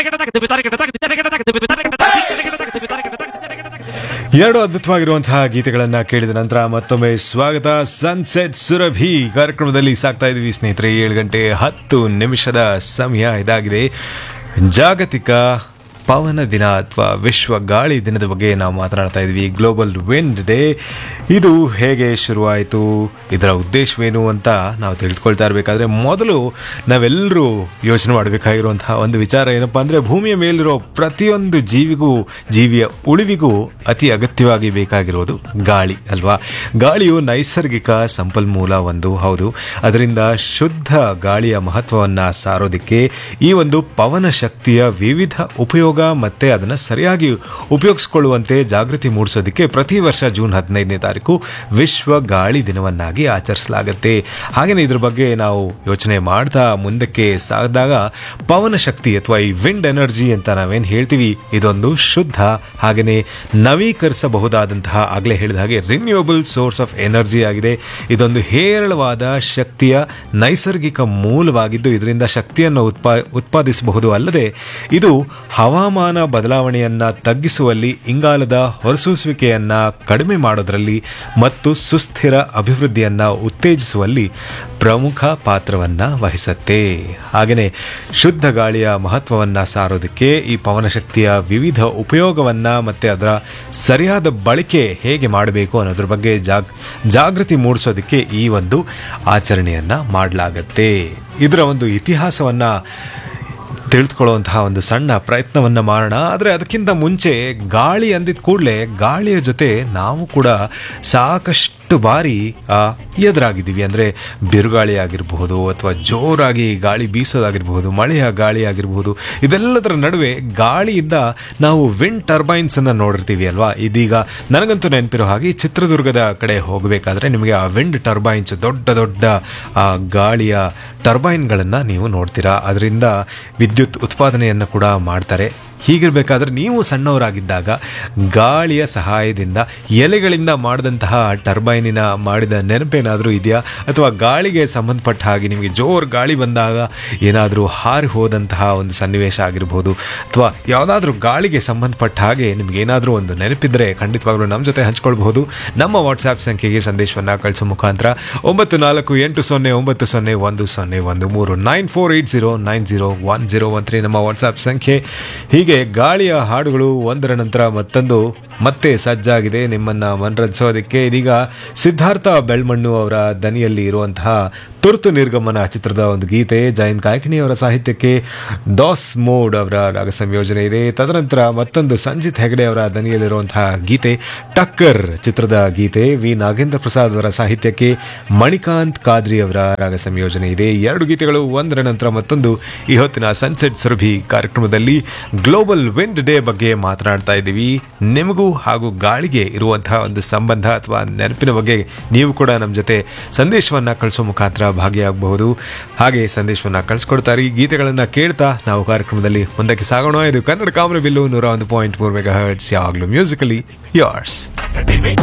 ಎರಡು ಅದ್ಭುತವಾಗಿರುವಂತಹ ಗೀತೆಗಳನ್ನ ಕೇಳಿದ ನಂತರ ಮತ್ತೊಮ್ಮೆ ಸ್ವಾಗತ ಸನ್ಸೆಟ್ ಸುರಭಿ ಕಾರ್ಯಕ್ರಮದಲ್ಲಿ ಸಾಕ್ತಾ ಇದೀವಿ ಸ್ನೇಹಿತರೆ ಏಳು ಗಂಟೆ ಹತ್ತು ನಿಮಿಷದ ಸಮಯ ಇದಾಗಿದೆ ಜಾಗತಿಕ ಪವನ ದಿನ ಅಥವಾ ವಿಶ್ವ ಗಾಳಿ ದಿನದ ಬಗ್ಗೆ ನಾವು ಮಾತನಾಡ್ತಾ ಇದ್ವಿ ಗ್ಲೋಬಲ್ ವಿಂಡ್ ಡೇ ಇದು ಹೇಗೆ ಶುರುವಾಯಿತು ಇದರ ಉದ್ದೇಶವೇನು ಅಂತ ನಾವು ತಿಳಿದುಕೊಳ್ತಾ ಇರಬೇಕಾದ್ರೆ ಮೊದಲು ನಾವೆಲ್ಲರೂ ಯೋಚನೆ ಮಾಡಬೇಕಾಗಿರುವಂತಹ ಒಂದು ವಿಚಾರ ಏನಪ್ಪ ಅಂದರೆ ಭೂಮಿಯ ಮೇಲಿರೋ ಪ್ರತಿಯೊಂದು ಜೀವಿಗೂ ಜೀವಿಯ ಉಳಿವಿಗೂ ಅತಿ ಅಗತ್ಯವಾಗಿ ಬೇಕಾಗಿರೋದು ಗಾಳಿ ಅಲ್ವಾ ಗಾಳಿಯು ನೈಸರ್ಗಿಕ ಸಂಪನ್ಮೂಲ ಒಂದು ಹೌದು ಅದರಿಂದ ಶುದ್ಧ ಗಾಳಿಯ ಮಹತ್ವವನ್ನು ಸಾರೋದಕ್ಕೆ ಈ ಒಂದು ಪವನ ಶಕ್ತಿಯ ವಿವಿಧ ಉಪಯೋಗ ಮತ್ತೆ ಅದನ್ನು ಸರಿಯಾಗಿ ಉಪಯೋಗಿಸಿಕೊಳ್ಳುವಂತೆ ಜಾಗೃತಿ ಮೂಡಿಸೋದಕ್ಕೆ ಪ್ರತಿ ವರ್ಷ ಜೂನ್ ಹದಿನೈದನೇ ತಾರೀಕು ವಿಶ್ವ ಗಾಳಿ ದಿನವನ್ನಾಗಿ ಆಚರಿಸಲಾಗುತ್ತೆ ಹಾಗೆಯೇ ಇದ್ರ ಬಗ್ಗೆ ನಾವು ಯೋಚನೆ ಮಾಡ್ತಾ ಮುಂದಕ್ಕೆ ಸಾಗಿದಾಗ ಪವನ ಶಕ್ತಿ ಅಥವಾ ಈ ವಿಂಡ್ ಎನರ್ಜಿ ಅಂತ ನಾವೇನು ಹೇಳ್ತೀವಿ ಇದೊಂದು ಶುದ್ಧ ಹಾಗೆಯೇ ನವೀಕರಿಸಬಹುದಾದಂತಹ ಆಗಲೇ ಹೇಳಿದ ಹಾಗೆ ರಿನ್ಯೂಯಬಲ್ ಸೋರ್ಸ್ ಆಫ್ ಎನರ್ಜಿ ಆಗಿದೆ ಇದೊಂದು ಹೇರಳವಾದ ಶಕ್ತಿಯ ನೈಸರ್ಗಿಕ ಮೂಲವಾಗಿದ್ದು ಇದರಿಂದ ಶಕ್ತಿಯನ್ನು ಉತ್ಪಾ ಉತ್ಪಾದಿಸಬಹುದು ಅಲ್ಲದೆ ಇದು ಹವಾಮಾನ ಬದಲಾವಣೆಯನ್ನ ತಗ್ಗಿಸುವಲ್ಲಿ ಇಂಗಾಲದ ಹೊರಸೂಸುವಿಕೆಯನ್ನ ಕಡಿಮೆ ಮಾಡೋದರಲ್ಲಿ ಮತ್ತು ಸುಸ್ಥಿರ ಅಭಿವೃದ್ಧಿಯನ್ನ ಉತ್ತೇಜಿಸುವಲ್ಲಿ ಪ್ರಮುಖ ಪಾತ್ರವನ್ನ ವಹಿಸುತ್ತೆ ಹಾಗೆಯೇ ಶುದ್ಧ ಗಾಳಿಯ ಮಹತ್ವವನ್ನ ಸಾರೋದಕ್ಕೆ ಈ ಪವನ ಶಕ್ತಿಯ ವಿವಿಧ ಉಪಯೋಗವನ್ನ ಮತ್ತೆ ಅದರ ಸರಿಯಾದ ಬಳಕೆ ಹೇಗೆ ಮಾಡಬೇಕು ಅನ್ನೋದ್ರ ಬಗ್ಗೆ ಜಾಗ್ ಜಾಗೃತಿ ಮೂಡಿಸೋದಕ್ಕೆ ಈ ಒಂದು ಆಚರಣೆಯನ್ನ ಮಾಡಲಾಗತ್ತೆ ಇದರ ಒಂದು ಇತಿಹಾಸವನ್ನ ತಿಳಿದುಕೊಳ್ಳುವಂತಹ ಒಂದು ಸಣ್ಣ ಪ್ರಯತ್ನವನ್ನ ಮಾಡೋಣ ಆದರೆ ಅದಕ್ಕಿಂತ ಮುಂಚೆ ಗಾಳಿ ಅಂದಿದ ಕೂಡಲೇ ಗಾಳಿಯ ಜೊತೆ ನಾವು ಕೂಡ ಸಾಕಷ್ಟು ಬಾರಿ ಆ, ಎದುರಾಗಿದ್ದೀವಿ ಅಂದರೆ ಬಿರುಗಾಳಿ ಆಗಿರಬಹುದು ಅಥವಾ ಜೋರಾಗಿ ಗಾಳಿ ಬೀಸೋದಾಗಿರಬಹುದು ಮಳೆಯ ಗಾಳಿ ಆಗಿರಬಹುದು ಇದೆಲ್ಲದರ ನಡುವೆ ಗಾಳಿಯಿಂದ ನಾವು ವಿಂಡ್ ಟರ್ಬೈನ್ಸ್ ಅನ್ನ ನೋಡಿರ್ತೀವಿ ಅಲ್ವಾ ಇದೀಗ ನನಗಂತೂ ನೆನಪಿರೋ ಹಾಗೆ ಈ ಚಿತ್ರದುರ್ಗದ ಕಡೆ ಹೋಗಬೇಕಾದ್ರೆ ನಿಮಗೆ ಆ ವಿಂಡ್ ಟರ್ಬೈನ್ಸ್ ದೊಡ್ಡ ದೊಡ್ಡ ಆ ಗಾಳಿಯ ಟರ್ಬೈನ್ಗಳನ್ನು ನೀವು ನೋಡ್ತೀರಾ ಅದರಿಂದ ವಿದ್ಯುತ್ ಉತ್ಪಾದನೆಯನ್ನು ಕೂಡ ಮಾಡ್ತಾರೆ ಹೀಗಿರಬೇಕಾದ್ರೆ ನೀವು ಸಣ್ಣವರಾಗಿದ್ದಾಗ ಗಾಳಿಯ ಸಹಾಯದಿಂದ ಎಲೆಗಳಿಂದ ಮಾಡಿದಂತಹ ಟರ್ಬೈನಿನ ಮಾಡಿದ ನೆನಪೇನಾದರೂ ಇದೆಯಾ ಅಥವಾ ಗಾಳಿಗೆ ಸಂಬಂಧಪಟ್ಟ ಹಾಗೆ ನಿಮಗೆ ಜೋರು ಗಾಳಿ ಬಂದಾಗ ಏನಾದರೂ ಹಾರಿ ಹೋದಂತಹ ಒಂದು ಸನ್ನಿವೇಶ ಆಗಿರ್ಬೋದು ಅಥವಾ ಯಾವುದಾದ್ರೂ ಗಾಳಿಗೆ ಸಂಬಂಧಪಟ್ಟ ಹಾಗೆ ನಿಮ್ಗೆ ಏನಾದರೂ ಒಂದು ನೆನಪಿದ್ರೆ ಖಂಡಿತವಾಗ್ಲೂ ನಮ್ಮ ಜೊತೆ ಹಂಚ್ಕೊಳ್ಬಹುದು ನಮ್ಮ ವಾಟ್ಸ್ಆ್ಯಪ್ ಸಂಖ್ಯೆಗೆ ಸಂದೇಶವನ್ನು ಕಳಿಸೋ ಮುಖಾಂತರ ಒಂಬತ್ತು ನಾಲ್ಕು ಎಂಟು ಸೊನ್ನೆ ಒಂಬತ್ತು ಸೊನ್ನೆ ಒಂದು ಸೊನ್ನೆ ಒಂದು ಮೂರು nine four eight zero nine zero one zero one three ನಮ್ಮ ವಾಟ್ಸ್ಆ್ಯಪ್ ಸಂಖ್ಯೆ ಹೀಗೆ ಗಾಳಿಯ ಹಾಡುಗಳು ಒಂದರ ನಂತರ ಮತ್ತೊಂದು ಮತ್ತೆ ಸಜ್ಜಾಗಿದೆ ನಿಮ್ಮನ್ನ ಮನರಂಜಿಸೋದಕ್ಕೆ ಇದೀಗ ಸಿದ್ಧಾರ್ಥ ಬೆಳ್ಮಣ್ಣು ಅವರ ದನಿಯಲ್ಲಿ ಇರುವಂತಹ ತುರ್ತು ನಿರ್ಗಮನ ಚಿತ್ರದ ಒಂದು ಗೀತೆ ಜಯಂತ್ ಕಾಯ್ಕಿಣಿ ಅವರ ಸಾಹಿತ್ಯಕ್ಕೆ ಡಾಸ್ ಮೋಡ್ ಅವರ ರಾಗ ಸಂಯೋಜನೆ ಇದೆ ತದನಂತರ ಮತ್ತೊಂದು ಸಂಜಿತ್ ಹೆಗಡೆ ಅವರ ದನಿಯಲ್ಲಿರುವಂತಹ ಗೀತೆ ಟಕ್ಕರ್ ಚಿತ್ರದ ಗೀತೆ ವಿ ನಾಗೇಂದ್ರ ಪ್ರಸಾದ್ ಅವರ ಸಾಹಿತ್ಯಕ್ಕೆ ಮಣಿಕಾಂತ್ ಕಾದ್ರಿ ಅವರ ರಾಗ ಸಂಯೋಜನೆ ಇದೆ ಎರಡು ಗೀತೆಗಳು ಒಂದರ ನಂತರ ಮತ್ತೊಂದು ಈ ಹೊತ್ತಿನ ಸನ್ಸೆಟ್ ಸುರಭಿ ಕಾರ್ಯಕ್ರಮದಲ್ಲಿ ಗ್ಲೋಬಲ್ ವಿಂಡ್ ಡೇ ಬಗ್ಗೆ ಮಾತನಾಡ್ತಾ ಇದ್ದೀವಿ ನಿಮಗೂ ಹಾಗೂ ಗಾಳಿಗೆ ಇರುವಂತಹ ಒಂದು ಸಂಬಂಧ ಅಥವಾ ನೆನಪಿನ ಬಗ್ಗೆ ನೀವು ಕೂಡ ನಮ್ಮ ಜೊತೆ ಸಂದೇಶವನ್ನ ಕಳಿಸೋ ಮುಖಾಂತರ ಭಾಗಿಯಾಗಬಹುದು ಹಾಗೆ ಸಂದೇಶವನ್ನ ಕಳಿಸ್ಕೊಡ್ತಾರೆ ಈ ಗೀತೆಗಳನ್ನ ಕೇಳ್ತಾ ನಾವು ಕಾರ್ಯಕ್ರಮದಲ್ಲಿ ಮುಂದಕ್ಕೆ ಸಾಗೋಣ ಇದು ಕನ್ನಡ ಕಾಮರ ಬಿಲ್ಲು ನೂರ ಒಂದು ಪಾಯಿಂಟ್ ಮೂರು ಮೆಗಾ ಹರ್ಟ್ಸ್ ಯಾವಾಗಲೂ ಮ್ಯೂಸಿಕಲಿ ಯಾರ್ಸ್